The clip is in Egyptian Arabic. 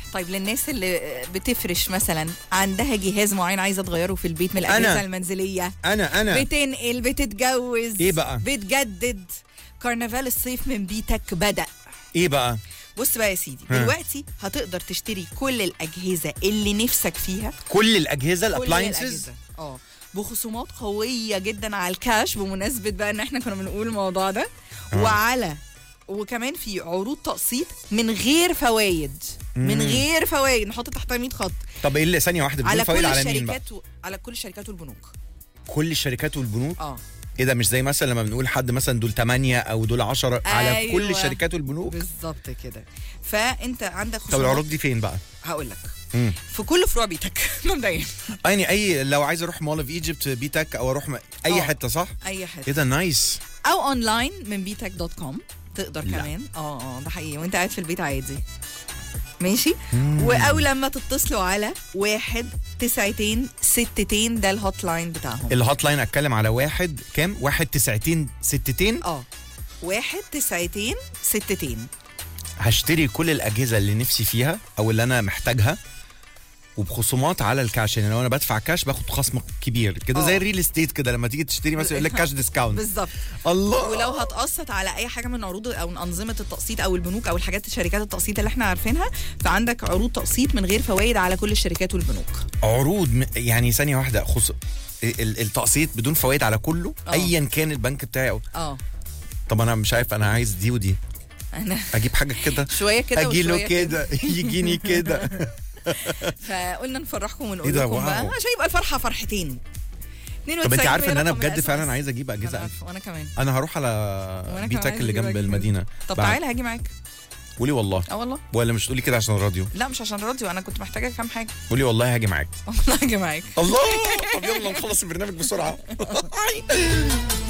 طيب للناس اللي بتفرش مثلا عندها جهاز معين عايزه تغيره في البيت من الاجهزه أنا. المنزليه انا انا بتنقل بتتجوز إيه بقى؟ بتجدد كرنفال الصيف من بيتك بدأ ايه بقى بص بقى يا سيدي ها. دلوقتي هتقدر تشتري كل الأجهزة اللي نفسك فيها كل الاجهزه كل الابلاينسز الأجهزة. اه بخصومات قوية جدا على الكاش بمناسبة بقى ان احنا كنا بنقول الموضوع ده آه. وعلى وكمان في عروض تقسيط من غير فوايد من غير فوايد نحط تحتها 100 خط طب ايه اللي ثانيه واحده بدون على فوائد كل على مين بقى الشركات و... على كل الشركات والبنوك كل الشركات والبنوك اه ايه ده مش زي مثلا لما بنقول حد مثلا دول 8 او دول 10 على أيوة. كل الشركات والبنوك بالظبط كده فانت عندك طب خصومات العروض دي فين بقى هقول لك مم. في كل فروع بيتك مبدئيا يعني اي لو عايز اروح مول اوف ايجيبت بيتك او اروح م... اي آه. حته صح اي حته ايه ده نايس او اونلاين من بيتك دوت كوم تقدر لا. كمان اه اه ده حقيقي وانت قاعد في البيت عادي ماشي و او لما تتصلوا على واحد تسعتين ستتين ده الهوت لاين بتاعهم الهوت لاين اتكلم على واحد كام واحد تسعتين ستتين اه واحد تسعتين ستتين هشتري كل الاجهزه اللي نفسي فيها او اللي انا محتاجها وبخصومات على الكاش يعني لو انا بدفع كاش باخد خصم كبير كده آه. زي الريل استيت كده لما تيجي تشتري مثلا يقول لك كاش ديسكاونت بالظبط الله ولو هتقسط على اي حاجه من عروض او من انظمه التقسيط او البنوك او الحاجات شركات التقسيط اللي احنا عارفينها فعندك عروض تقسيط من غير فوائد على كل الشركات والبنوك عروض م- يعني ثانيه واحده خص ال- التقسيط بدون فوائد على كله آه. ايا كان البنك بتاعي أو... اه طب انا مش عارف انا عايز دي ودي انا اجيب حاجه كده شويه كده اجي له وشوية كده يجيني كده فقلنا نفرحكم ونقول إيه ده؟ لكم بقى واو. عشان يبقى الفرحه فرحتين طب انت عارف ان انا رقم بجد الأس فعلا إم إس. عايز اجيب أنا اجهزه عارفة، وانا كمان انا هروح على وأنا كمان بيتك عايز اللي أجيب جنب أجهزة. المدينه طب بعد- تعالى هاجي معاك قولي والله اه والله ولا مش تقولي كده عشان الراديو لا مش عشان راديو انا كنت محتاجه كام حاجه قولي والله هاجي معاك والله هاجي معاك الله طب يلا نخلص البرنامج بسرعه